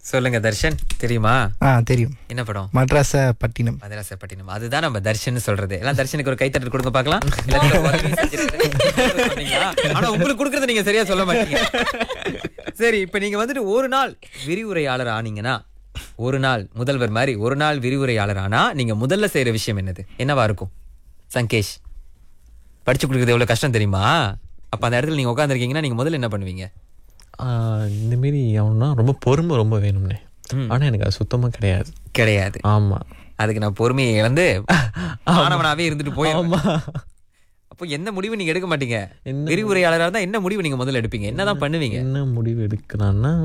சொல்லுங்க தர்ஷன் தெரியுமா ஆ தெரியும் என்ன படம் மட்ராஸ பட்டினம் மதராசப்பட்டினம் அதுதான் நம்ம தர்ஷன் சொல்றது எல்லாம் தர்ஷனுக்கு ஒரு கைத்தட்டல் கொடுங்க பார்க்கலாம் எல்லாத்துக்கும் ஒரு உதவி செஞ்சிருக்காரு. சொன்னீங்களா? ஆனா உங்களுக்கு கொடுக்கறது நீங்க சரியா சொல்ல மாட்டீங்க சரி இப்ப நீங்க வந்துட்டு ஒரு நாள் விரிவுரையாளர் ஆனீங்கன்னா ஒரு நாள் முதல்வர் மாதிரி ஒரு நாள் விரிவுரையாளர் ஆனா நீங்க முதல்ல செய்யற விஷயம் என்னது என்னவா இருக்கும் சங்கேஷ் படிச்சு கொடுக்கறது எவ்வளவு கஷ்டம் தெரியுமா அப்ப அந்த இடத்துல நீங்க உட்காந்துருக்கீங்கன்னா நீங்க முதல்ல என்ன பண்ணுவீங்க ஆஹ் இந்த மாரி அவனா ரொம்ப பொறுமை ரொம்ப வேணும்னே ஆனா எனக்கு அது சுத்தமா கிடையாது கிடையாது ஆமா அதுக்கு நான் பொறுமையை இழந்து மாணவனாவே இருந்துட்டு போய் ஆமா அப்போ என்ன முடிவு நீங்க எடுக்க மாட்டீங்க என்ன விரிவுரையாளரா இருந்தா என்ன முடிவு நீங்க முதல்ல எடுப்பீங்க என்னதான் பண்ணுவீங்க என்ன முடிவு எடுக்கலாம்னா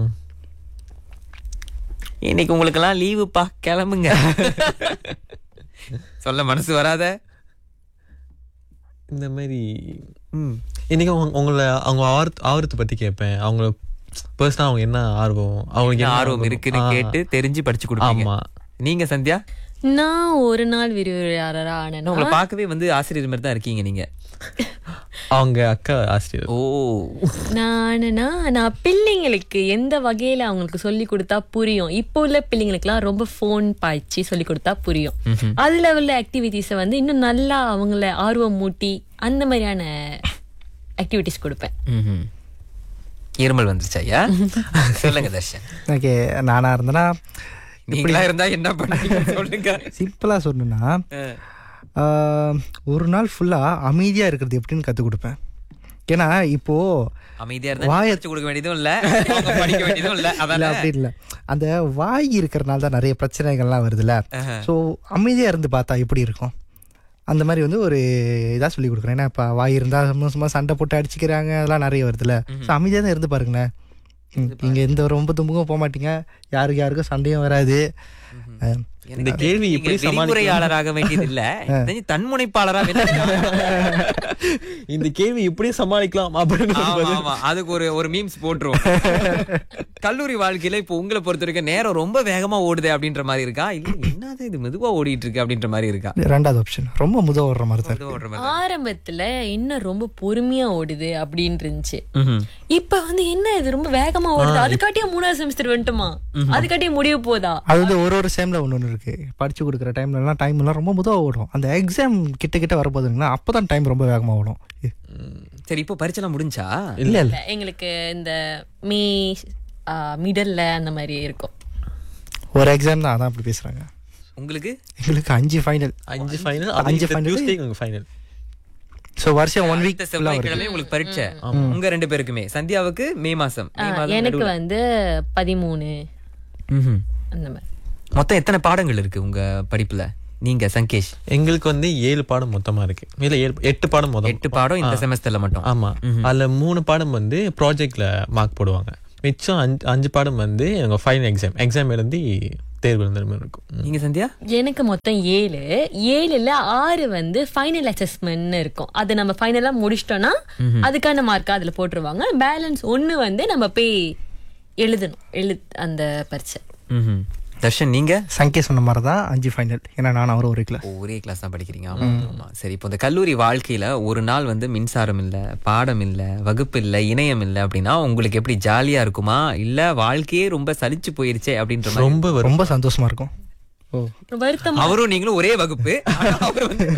இன்னைக்கு உங்களுக்கெல்லாம் லீவுப்பா கிளம்புங்க சொல்ல மனசு வராத இந்த மாதிரி இன்னைக்கு அவங்க- உங்களை அவங்க ஆர்த் ஆர்வத்தை பத்தி கேட்பேன் அவங்கள பர்சனல் அவங்க என்ன ஆர்வம் அவங்களுக்கு என்ன என்ன ஆர்வம் இருக்குன்னு ஆ, கேட்டு தெரிஞ்சு படிச்சு கொடுப்பீங்க ஆமா நீங்க சந்தியா நான் ஒரு நாள் விரிவுரையாளரா ஆனேன்னா உங்களை பார்க்கவே வந்து ஆசிரியர் மாதிரி தான் இருக்கீங்க நீங்க அவங்க அக்கா ஆசிரியர் ஓ நானுனா நான் பிள்ளைங்களுக்கு எந்த வகையில அவங்களுக்கு சொல்லி கொடுத்தா புரியும் இப்போ உள்ள பிள்ளைங்களுக்குலாம் ரொம்ப ஃபோன் பாய்ச்சி சொல்லி கொடுத்தா புரியும் அதுல உள்ள ஆக்டிவிட்டிஸை வந்து இன்னும் நல்லா அவங்கள ஆர்வம் மூட்டி அந்த மாதிரியான ஆக்டிவிட்டிஸ் கொடுப்பேன் ம்ஹும். இருமல் வந்துருச்சா ஐயா சொல்லுங்க தர்ஷன் ஓகே நானா இருந்தேன்னா நீங்களா இருந்தா என்ன பண்ணுவீங்க சொல்லுங்க சிம்பிளா சொல்லணும்னா ஆ, ஒரு நாள் ஃபுல்லா அமைதியா இருக்கிறது எப்படின்னு கத்து கொடுப்பேன் ஏன்னா இப்போ அமைதியா இருந்தா படிச்சு கொடுக்க வேண்டியதும் இல்ல அவங்க படிக்க வேண்டியதும் இல்ல இல்ல அதான் அப்படி இல்ல அந்த வாய் இருக்கிறனால தான் நிறைய பிரச்சனைகள்லாம் வருதுல்ல ஸோ அமைதியா இருந்து பார்த்தா எப்படி இருக்கும் அந்த மாதிரி வந்து ஒரு இதா சொல்லி கொடுக்குறேன் ஏன்னா இப்போ வாய் இருந்தா சும்மா சும்மா சண்டை போட்டு அடிச்சுக்கிறாங்க அதெல்லாம் நிறைய வருதுல்ல ஸோ அமைதியா தான் இருந்து பாருங்களேன் ம், நீங்க எந்த ரொம்ப தும்புக்கும் போக மாட்டீங்க யாருக்கு யாருக்கும் சண்டையும் வராது அஹ், இந்த கேள்வி நீங்க எப்படி சமாளிக்கலாம் விரிவுரையாளராக வேண்டியது இல்ல தெரிஞ்சு தன்முனைப்பாளரா இந்த கேள்வி எப்படி சமாளிக்கலாம் அப்படின்னு ஆமா, ஆமா. அதுக்கு ஒரு ஒரு மீம்ஸ் போட்டுருவோம் கல்லூரி வாழ்க்கையில இப்போ உங்களை பொறுத்த வரைக்கும் நேரம் ரொம்ப வேகமா ஓடுதே அப்படின்ற மாதிரி இருக்கா இல்ல என்னது இது மெதுவா ஓடிட்டு இருக்கு அப்படின்ற மாதிரி இருக்கா ரெண்டாவது ஆப்ஷன் ரொம்ப முத ஓடுற மாதிரி தான் மெதுவா ஓடுற மாதிரி ஆரம்பத்துல இன்னும் ரொம்ப பொறுமையா ஓடுது அப்படின்னு இருந்துச்சு ம்ஹும். இப்ப வந்து என்ன இது ரொம்ப வேகமா ஓடுது அதுக்காட்டியே மூணாவது செமஸ்டர் வந்துட்டுமா அதுக்காட்டியே முடிய போதா அது வந்து ஒரு ஒரு டைம்ல ஒன்று ஒன்று இருக்கு படிச்சு கொடுக்குற டைம்ல எல்லாம் டைம் எல்லாம் ரொம்ப முதல் ஓடும் அந்த எக்ஸாம் கிட்ட கிட்ட வரப்போதுங்கன்னா அப்பதான் டைம் ரொம்ப வேகமா ஓடும் சரி இப்போ பரிச்செல்லாம் முடிஞ்சா இல்ல இல்ல இல்ல, எங்களுக்கு இந்த மே மிடல்ல அந்த மாதிரி இருக்கும் ஒரு எக்ஸாம் தான் அதான் அப்படி பேசுறாங்க உங்களுக்கு எங்களுக்கு அஞ்சு ஃபைனல் அஞ்சு ஃபைனல் அஞ்சு அஞ்சு final. டியூஸ்டே உங்க ஃபைனல் ஸோ வருஷம் ஒன் வீக் அடுத்த செவ்வாய்க்கிழமை உங்களுக்கு பரீட்சை உங்க ரெண்டு பேருக்குமே சந்தியாவுக்கு மே மாசம் மே ஆ, மாதம் எனக்கு வந்து பதிமூணு ம்ஹும். அந்த மாதிரி மொத்தம் எத்தனை பாடங்கள் இருக்கு உங்க படிப்புல நீங்க சங்கேஷ் எங்களுக்கு வந்து ஏழு பாடம் மொத்தமா இருக்கு இல்ல ஏழு எட்டு பாடம் மொத்தம் எட்டு பாடம் இந்த செமஸ்டர்ல மட்டும் ஆமா அதுல மூணு பாடம் வந்து ப்ராஜெக்ட்ல மார்க் போடுவாங்க மிச்சம் அஞ்சு அஞ்சு பாடம் வந்து எங்க ஃபைனல் எக்ஸாம் எக்ஸாம் எழுதி தேர்வு எழுதுற மாதிரி இருக்கும் நீங்க சந்தியா எனக்கு மொத்தம் ஏழு ஏழுல ஆறு வந்து ஃபைனல் அசஸ்மெண்ட் இருக்கும் அது நம்ம ஃபைனலா முடிச்சிட்டோம்னா அதுக்கான மார்க் அதுல போட்டுருவாங்க பேலன்ஸ் ஒண்ணு வந்து நம்ம போய் எழுதணும் எழு அந்த பரீட்சை ம்ஹும். தர்ஷன் நீங்க சங்கே சொன்ன மாதிரி தான் அஞ்சு ஃபைனல் ஏன்னா நான் அவரும் ஒரு கிளாஸ் ஓ, ஒரே கிளாஸ் தான் படிக்கிறீங்க ஆமா ஆமா சரி இப்போ இந்த கல்லூரி வாழ்க்கையில ஒரு நாள் வந்து மின்சாரம் இல்ல பாடம் இல்ல வகுப்பு இல்ல இணையம் இல்ல அப்படின்னா உங்களுக்கு எப்படி ஜாலியா இருக்குமா இல்ல வாழ்க்கையே ரொம்ப சலிச்சு போயிருச்சே அப்படின்ற மாதிரி ரொம்ப வரும் ரொம்ப சந்தோஷமா இருக்கும் ஓ வருத்தம் அவரும் நீங்களும் ஒரே வகுப்பு ஆனா அவர் வந்து